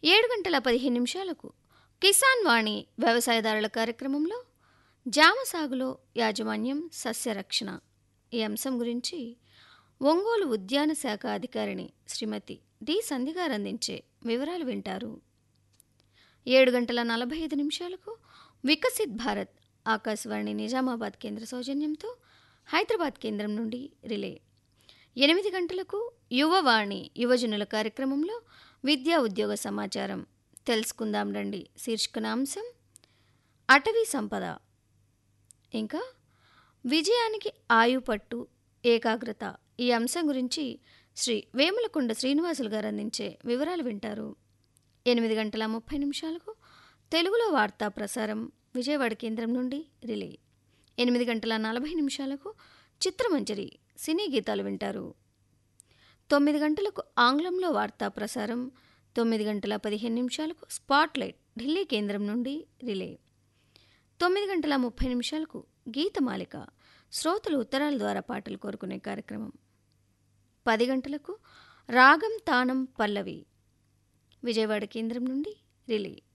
ఏడు గంటల పదిహేను నిమిషాలకు కిసాన్ వాణి వ్యవసాయదారుల కార్యక్రమంలో జామ సాగులో యాజమాన్యం సస్యరక్షణ ఈ అంశం గురించి ఒంగోలు ఉద్యాన శాఖ అధికారిణి శ్రీమతి డి సంధి గారు అందించే వివరాలు వింటారు ఏడు గంటల నలభై ఐదు నిమిషాలకు వికసిత్ భారత్ ఆకాశవాణి నిజామాబాద్ కేంద్ర సౌజన్యంతో హైదరాబాద్ కేంద్రం నుండి రిలే ఎనిమిది గంటలకు యువవాణి యువజనుల కార్యక్రమంలో విద్యా ఉద్యోగ సమాచారం తెలుసుకుందాం రండి శీర్షికన అంశం అటవీ సంపద ఇంకా విజయానికి ఆయుపట్టు ఏకాగ్రత ఈ అంశం గురించి శ్రీ వేములకొండ శ్రీనివాసులు గారు అందించే వివరాలు వింటారు ఎనిమిది గంటల ముప్పై నిమిషాలకు తెలుగులో వార్తా ప్రసారం విజయవాడ కేంద్రం నుండి రిలే ఎనిమిది గంటల నలభై నిమిషాలకు చిత్రమంజరి సినీ గీతాలు వింటారు తొమ్మిది గంటలకు ఆంగ్లంలో వార్తా ప్రసారం తొమ్మిది గంటల పదిహేను నిమిషాలకు స్పాట్లైట్ ఢిల్లీ కేంద్రం నుండి రిలే తొమ్మిది గంటల ముప్పై నిమిషాలకు గీతమాలిక శ్రోతలు ఉత్తరాల ద్వారా పాటలు కోరుకునే కార్యక్రమం పది గంటలకు రాగం తానం పల్లవి విజయవాడ కేంద్రం నుండి రిలే